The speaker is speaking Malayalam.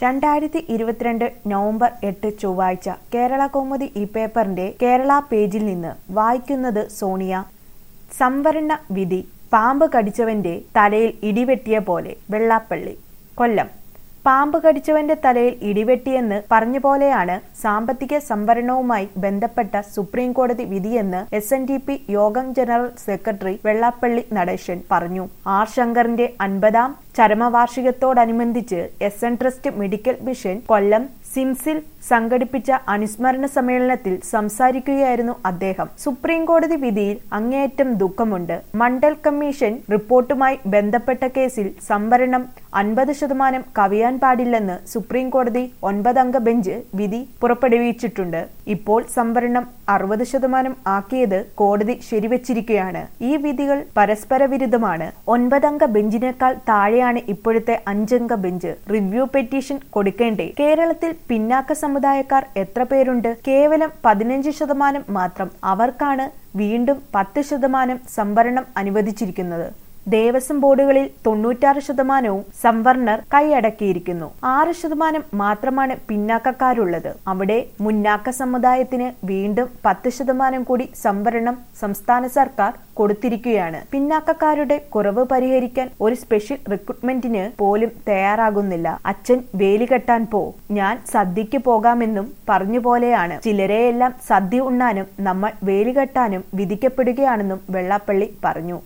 രണ്ടായിരത്തി ഇരുപത്തിരണ്ട് നവംബർ എട്ട് ചൊവ്വാഴ്ച കേരള കൗമുദി ഈ പേപ്പറിന്റെ കേരള പേജിൽ നിന്ന് വായിക്കുന്നത് സോണിയ സംവരണ വിധി പാമ്പ് കടിച്ചവന്റെ തലയിൽ ഇടിവെട്ടിയ പോലെ വെള്ളാപ്പള്ളി കൊല്ലം പാമ്പ് കടിച്ചവന്റെ തലയിൽ ഇടിവെട്ടിയെന്ന് പറഞ്ഞ പോലെയാണ് സാമ്പത്തിക സംവരണവുമായി ബന്ധപ്പെട്ട സുപ്രീം കോടതി വിധിയെന്ന് എസ് എൻ ഡി പി യോഗം ജനറൽ സെക്രട്ടറി വെള്ളാപ്പള്ളി നടേശൻ പറഞ്ഞു ആർ ശങ്കറിന്റെ അൻപതാം ചരമവാർഷികത്തോടനുബന്ധിച്ച് S N trust medical mission Kollam സിംസിൽ സംഘടിപ്പിച്ച അനുസ്മരണ സമ്മേളനത്തിൽ സംസാരിക്കുകയായിരുന്നു അദ്ദേഹം സുപ്രീം കോടതി വിധിയിൽ അങ്ങേയറ്റം ദുഃഖമുണ്ട് മണ്ഡൽ കമ്മീഷൻ റിപ്പോർട്ടുമായി ബന്ധപ്പെട്ട കേസിൽ സംവരണം അൻപത് ശതമാനം കവിയാൻ പാടില്ലെന്ന് സുപ്രീം കോടതി ഒൻപതംഗ ബെഞ്ച് വിധി പുറപ്പെടുവിച്ചിട്ടുണ്ട് ഇപ്പോൾ സംവരണം അറുപത് ശതമാനം ആക്കിയത് കോടതി ശരിവച്ചിരിക്കുകയാണ് ഈ വിധികൾ പരസ്പര വിരുദ്ധമാണ് ഒൻപതംഗ ബെഞ്ചിനേക്കാൾ താഴെയാണ് ഇപ്പോഴത്തെ അഞ്ചംഗ ബെഞ്ച് റിവ്യൂ പെറ്റീഷൻ കൊടുക്കേണ്ടേ കേരളത്തിൽ പിന്നാക്ക സമുദായക്കാർ എത്ര പേരുണ്ട് കേവലം പതിനഞ്ച് ശതമാനം മാത്രം അവർക്കാണ് വീണ്ടും പത്ത് ശതമാനം സംവരണം അനുവദിച്ചിരിക്കുന്നത് ദേവസ്വം ബോർഡുകളിൽ തൊണ്ണൂറ്റാറ് ശതമാനവും സംവരണർ കൈയടക്കിയിരിക്കുന്നു ആറ് ശതമാനം മാത്രമാണ് പിന്നാക്കക്കാരുള്ളത് അവിടെ മുന്നാക്ക സമുദായത്തിന് വീണ്ടും പത്ത് ശതമാനം കൂടി സംവരണം സംസ്ഥാന സർക്കാർ കൊടുത്തിരിക്കുകയാണ് പിന്നാക്കക്കാരുടെ കുറവ് പരിഹരിക്കാൻ ഒരു സ്പെഷ്യൽ റിക്രൂട്ട്മെന്റിന് പോലും തയ്യാറാകുന്നില്ല അച്ഛൻ വേലി കെട്ടാൻ പോ ഞാൻ സദ്യക്ക് പോകാമെന്നും പറഞ്ഞു പോലെയാണ് ചിലരെയെല്ലാം സദ്യ ഉണ്ണാനും നമ്മൾ വേലി കെട്ടാനും വിധിക്കപ്പെടുകയാണെന്നും വെള്ളാപ്പള്ളി പറഞ്ഞു